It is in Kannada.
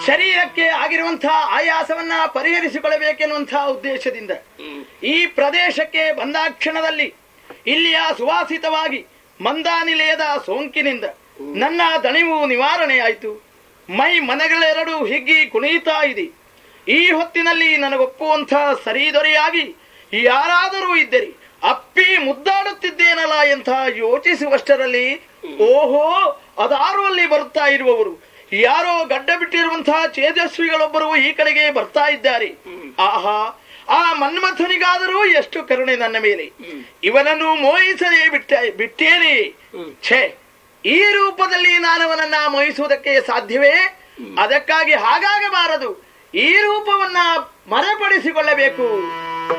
ಶರೀರಕ್ಕೆ ಆಗಿರುವಂತಹ ಆಯಾಸವನ್ನ ಪರಿಹರಿಸಿಕೊಳ್ಳಬೇಕೆನ್ನುವಂತಹ ಉದ್ದೇಶದಿಂದ ಈ ಪ್ರದೇಶಕ್ಕೆ ಬಂದ ಕ್ಷಣದಲ್ಲಿ ಇಲ್ಲಿಯ ಸುವಾಸಿತವಾಗಿ ಮಂದಾನಿಲಯದ ಸೋಂಕಿನಿಂದ ನನ್ನ ದಣಿವು ನಿವಾರಣೆಯಾಯಿತು ಮೈ ಮನೆಗಳೆರಡು ಹಿಗ್ಗಿ ಕುಣಿಯುತ್ತಾ ಇದೆ ಈ ಹೊತ್ತಿನಲ್ಲಿ ನನಗೊಪ್ಪುವಂತಹ ಸರಿದೊರೆಯಾಗಿ ಯಾರಾದರೂ ಇದ್ದರೆ ಅಪ್ಪಿ ಮುದ್ದಾಡುತ್ತಿದ್ದೇನಲ್ಲ ಎಂತ ಯೋಚಿಸುವಷ್ಟರಲ್ಲಿ ಓಹೋ ಅದಾರು ಅಲ್ಲಿ ಬರುತ್ತಾ ಇರುವವರು ಯಾರೋ ಗಡ್ಡ ಬಿಟ್ಟಿರುವಂತಹ ಚೇಜಸ್ವಿಗಳೊಬ್ಬರು ಈ ಕಡೆಗೆ ಬರ್ತಾ ಇದ್ದಾರೆ ಆಹಾ ಆ ಮನ್ಮಥನಿಗಾದರೂ ಎಷ್ಟು ಕರುಣೆ ನನ್ನ ಮೇಲೆ ಇವನನ್ನು ಮೋಹಿಸದೆ ಬಿಟ್ಟ ಬಿಟ್ಟೇನೆ ಛೇ ಈ ರೂಪದಲ್ಲಿ ನಾನು ಅವನನ್ನ ಮೋಹಿಸುವುದಕ್ಕೆ ಸಾಧ್ಯವೇ ಅದಕ್ಕಾಗಿ ಹಾಗಾಗಬಾರದು ಈ ರೂಪವನ್ನ ಮರೆಪಡಿಸಿಕೊಳ್ಳಬೇಕು